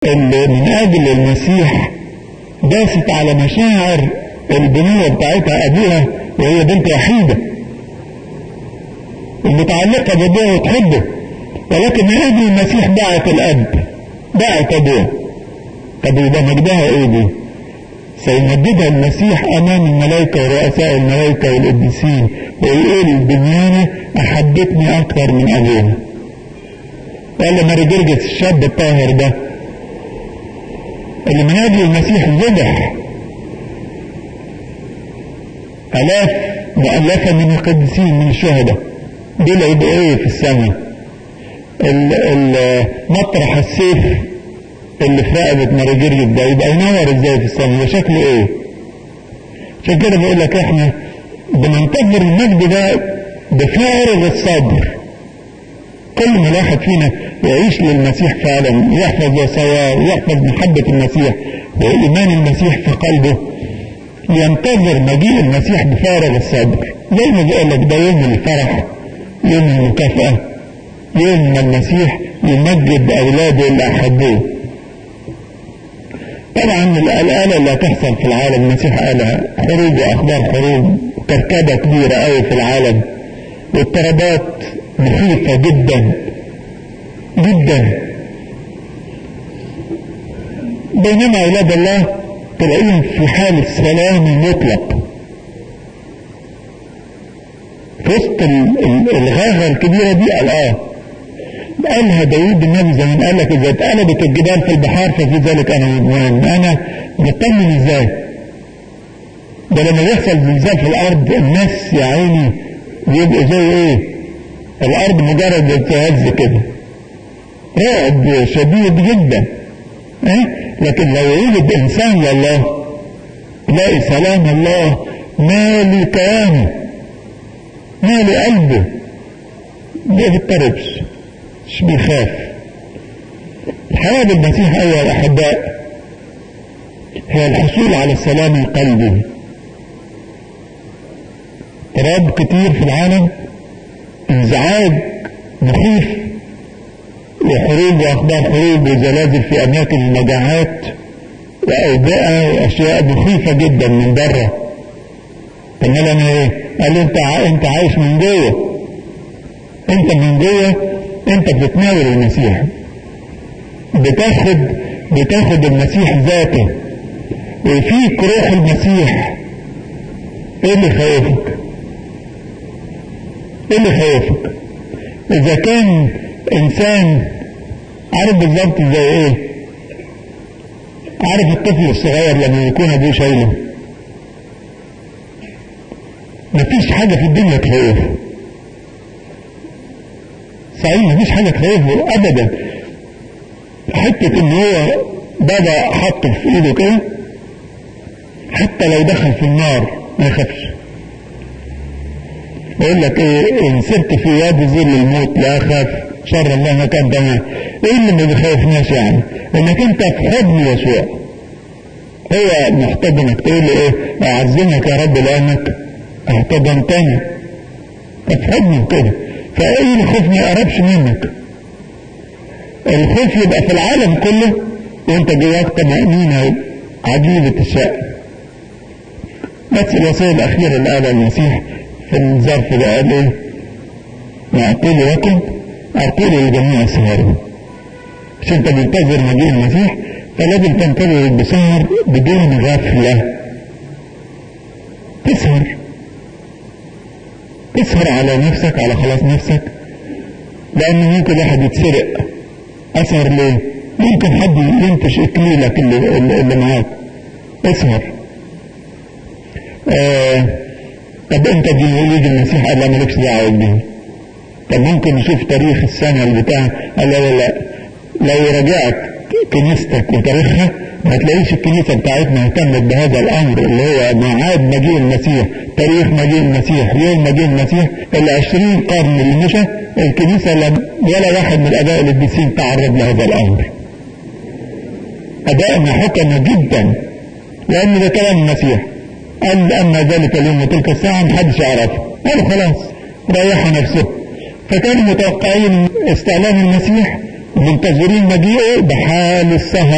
اللي من أجل المسيح داست على مشاعر البنية بتاعتها أبوها وهي بنت وحيدة المتعلقة بأبوها وتحبه ولكن من أجل المسيح دعت الأب دعت أبوها طب يبقى مجدها إيه دي؟ سيمجدها المسيح أمام الملائكة ورؤساء الملائكة والقديسين ويقول بنيانة أحبتني أكثر من أبوها قال لما رجرجس الشاب الطاهر ده اللي من أجل المسيح ذبح آلاف مؤلفة من القديسين من الشهداء دول يبقوا إيه في السماء مطرح السيف اللي في رقبة مراجيريوس ده يبقى ينور ازاي في السماء ده شكله ايه؟ عشان كده بقول لك احنا بننتظر المجد ده بفارغ الصبر كل ما الواحد فينا يعيش للمسيح فعلا يحفظ وصاياه ويحفظ محبة المسيح وإيمان المسيح في قلبه ينتظر مجيء المسيح بفارغ الصبر زي ما بقول لك ده يوم الفرح يوم المكافأة يوم ما المسيح يمجد أولاده اللي أحبوه طبعا الآلة اللي هتحصل في العالم المسيح قالها حروب وأخبار حروب كركبة كبيرة قوي في العالم واضطرابات مخيفة جدا جدا بينما أولاد الله تلاقيهم في حالة سلام مطلق في وسط الغاغة الكبيرة دي قال اه قالها داوود النبي زي ما قال لك اذا اتقلبت الجبال في البحار ففي ذلك انا مطمئن انا مطمن ازاي؟ ده لما يحصل زلزال في الارض الناس يا عيني بيبقوا زي ايه؟ الارض مجرد تهز كده رعب شديد جدا إيه؟ لكن لو يوجد انسان لله تلاقي سلام الله مالي كيانه مالي قلبه ما بيضطربش مش بيخاف الحياة بالمسيح أيها الأحباء هي الحصول على السلام القلبي اضطراب كتير في العالم انزعاج مخيف وحروب وأخبار حروب وزلازل في أماكن المجاعات وأوبئة وأشياء مخيفة جدا من بره طب انا ايه؟ قال انت انت عايش من جوه انت من جوه انت بتتناول المسيح بتاخد بتاخد المسيح ذاته وفيك روح المسيح ايه اللي خوفك ايه اللي خوفك اذا كان انسان عارف بالظبط زي ايه عارف الطفل الصغير لما يكون ابوه شايله مفيش حاجه في الدنيا تخوفه صحيح مفيش حاجة تخوفه أبدا حتة إن هو بدأ حطه في إيده كده حتى لو دخل في النار ما يخافش يقول لك إيه إن سرت في وادي ظل الموت لا أخاف شر الله ما كان تمام إيه اللي ما بيخوفناش يعني؟ إنك أنت في حضن يسوع هو محتضنك تقول له إيه أعزمك يا رب لأنك احتضنتني في حضنه كده فايه الخوف ما يقربش منك الخوف يبقى في العالم كله وانت جواك طمأنينة عجيبة الشأن بس الوصية الأخيرة اللي قالها المسيح في الظرف ده قال ايه؟ ما أقول لكم أقول لجميع السهرين عشان انت منتظر مجيء المسيح فلازم تنتظر بسهر بدون غفلة تسهر تسهر على نفسك على خلاص نفسك لأن ممكن واحد يتسرق أسهر ليه؟ ممكن حد ينتش إكليلك اللي, اللي معاك اسهر آه طب انت دي وليد المسيح قال لا مالكش دعوه بيه طب ممكن نشوف تاريخ السنه اللي بتاع قال لا لا لا لو رجعت كنيستك وتاريخها ما تلاقيش الكنيسة بتاعتنا اهتمت بهذا الأمر اللي هو ميعاد مجيء المسيح تاريخ مجيء المسيح يوم مجيء المسيح العشرين قرن اللي مشى الكنيسة لم ولا واحد من الآباء القديسين تعرض لهذا الأمر أبائنا حكموا جدا لأن ده كلام المسيح قال أما ذلك اليوم وتلك الساعة محدش يعرفه قالوا خلاص ريحوا نفسه فكانوا متوقعين استعلام المسيح منتظرين مجيئه بحال السهر